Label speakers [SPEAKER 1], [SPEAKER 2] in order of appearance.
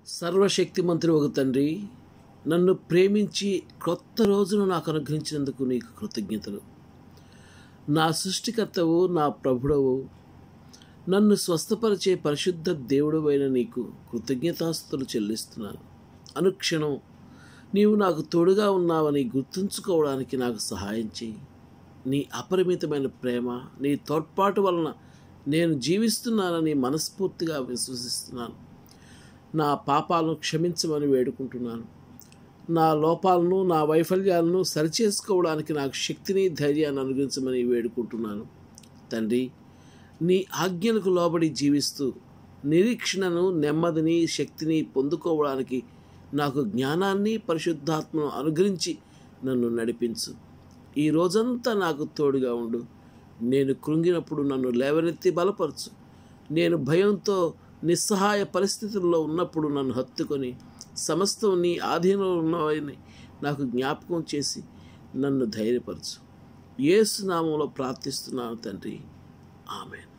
[SPEAKER 1] సర్వశక్తిమంతుడు ఒక తండ్రి నన్ను ప్రేమించి క్రొత్త రోజును నాకు అనుగ్రహించినందుకు నీకు కృతజ్ఞతలు నా సృష్టికర్తవు నా ప్రభుడవు నన్ను స్వస్థపరిచే పరిశుద్ధ దేవుడవైన నీకు కృతజ్ఞతాస్తులు చెల్లిస్తున్నాను అనుక్షణం నీవు నాకు తోడుగా ఉన్నావని గుర్తుంచుకోవడానికి నాకు సహాయం చేయి నీ అపరిమితమైన ప్రేమ నీ తోడ్పాటు వలన నేను జీవిస్తున్నానని మనస్ఫూర్తిగా విశ్వసిస్తున్నాను నా పాపాలను క్షమించమని వేడుకుంటున్నాను నా లోపాలను నా వైఫల్యాలను సరిచేసుకోవడానికి నాకు శక్తిని ధైర్యాన్ని అనుగ్రహించమని వేడుకుంటున్నాను తండ్రి నీ ఆజ్ఞలకు లోబడి జీవిస్తూ నిరీక్షణను నెమ్మదిని శక్తిని పొందుకోవడానికి నాకు జ్ఞానాన్ని పరిశుద్ధాత్మను అనుగ్రహించి నన్ను నడిపించు ఈ రోజంతా నాకు తోడుగా ఉండు నేను కృంగినప్పుడు నన్ను లేవనెత్తి బలపరచు నేను భయంతో నిస్సహాయ పరిస్థితుల్లో ఉన్నప్పుడు నన్ను హత్తుకొని సమస్తం నీ ఆధీనంలో ఉన్నవని నాకు జ్ఞాపకం చేసి నన్ను ధైర్యపరచు యేసు నామంలో ప్రార్థిస్తున్నాను తండ్రి ఆమెన్